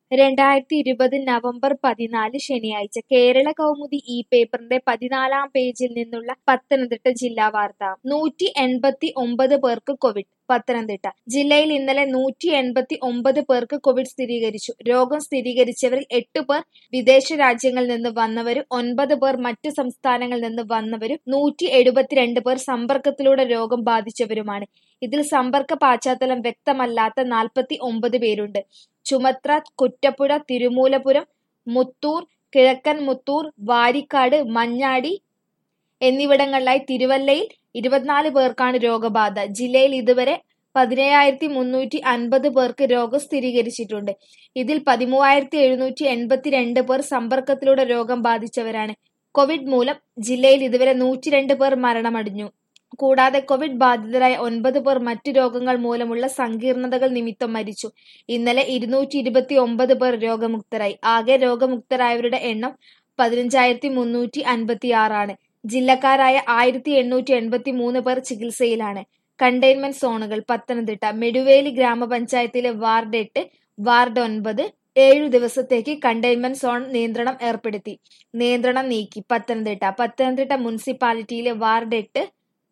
രണ്ടായിരത്തി ഇരുപത് നവംബർ പതിനാല് ശനിയാഴ്ച കേരള കൗമുദി ഈ പേപ്പറിന്റെ പതിനാലാം പേജിൽ നിന്നുള്ള പത്തനംതിട്ട ജില്ലാ വാർത്ത നൂറ്റി എൺപത്തി ഒമ്പത് പേർക്ക് കോവിഡ് പത്തനംതിട്ട ജില്ലയിൽ ഇന്നലെ നൂറ്റി എൺപത്തി ഒമ്പത് പേർക്ക് കോവിഡ് സ്ഥിരീകരിച്ചു രോഗം സ്ഥിരീകരിച്ചവരിൽ എട്ട് പേർ വിദേശ രാജ്യങ്ങളിൽ നിന്ന് വന്നവരും ഒൻപത് പേർ മറ്റു സംസ്ഥാനങ്ങളിൽ നിന്ന് വന്നവരും നൂറ്റി എഴുപത്തിരണ്ട് പേർ സമ്പർക്കത്തിലൂടെ രോഗം ബാധിച്ചവരുമാണ് ഇതിൽ സമ്പർക്ക പശ്ചാത്തലം വ്യക്തമല്ലാത്ത നാൽപ്പത്തി ഒമ്പത് പേരുണ്ട് ചുമത്ര കുറ്റപ്പുഴ തിരുമൂലപുരം മുത്തൂർ കിഴക്കൻ മുത്തൂർ വാരിക്കാട് മഞ്ഞാടി എന്നിവിടങ്ങളിലായി തിരുവല്ലയിൽ ഇരുപത്തിനാല് പേർക്കാണ് രോഗബാധ ജില്ലയിൽ ഇതുവരെ പതിനേഴായിരത്തി മുന്നൂറ്റി അൻപത് പേർക്ക് രോഗം സ്ഥിരീകരിച്ചിട്ടുണ്ട് ഇതിൽ പതിമൂവായിരത്തി എഴുന്നൂറ്റി എൺപത്തിരണ്ട് പേർ സമ്പർക്കത്തിലൂടെ രോഗം ബാധിച്ചവരാണ് കോവിഡ് മൂലം ജില്ലയിൽ ഇതുവരെ നൂറ്റിരണ്ട് പേർ മരണമടഞ്ഞു കൂടാതെ കോവിഡ് ബാധിതരായ ഒൻപത് പേർ മറ്റു രോഗങ്ങൾ മൂലമുള്ള സങ്കീർണതകൾ നിമിത്തം മരിച്ചു ഇന്നലെ ഇരുന്നൂറ്റി ഇരുപത്തി ഒമ്പത് പേർ രോഗമുക്തരായി ആകെ രോഗമുക്തരായവരുടെ എണ്ണം പതിനഞ്ചായിരത്തി മുന്നൂറ്റി അൻപത്തി ആറാണ് ജില്ലക്കാരായ ആയിരത്തി എണ്ണൂറ്റി എൺപത്തി മൂന്ന് പേർ ചികിത്സയിലാണ് കണ്ടെയ്ൻമെന്റ് സോണുകൾ പത്തനംതിട്ട മെടുവേലി ഗ്രാമപഞ്ചായത്തിലെ വാർഡ് എട്ട് വാർഡ് ഒൻപത് ഏഴു ദിവസത്തേക്ക് കണ്ടെയ്ൻമെന്റ് സോൺ നിയന്ത്രണം ഏർപ്പെടുത്തി നിയന്ത്രണം നീക്കി പത്തനംതിട്ട പത്തനംതിട്ട മുനിസിപ്പാലിറ്റിയിലെ വാർഡ് എട്ട്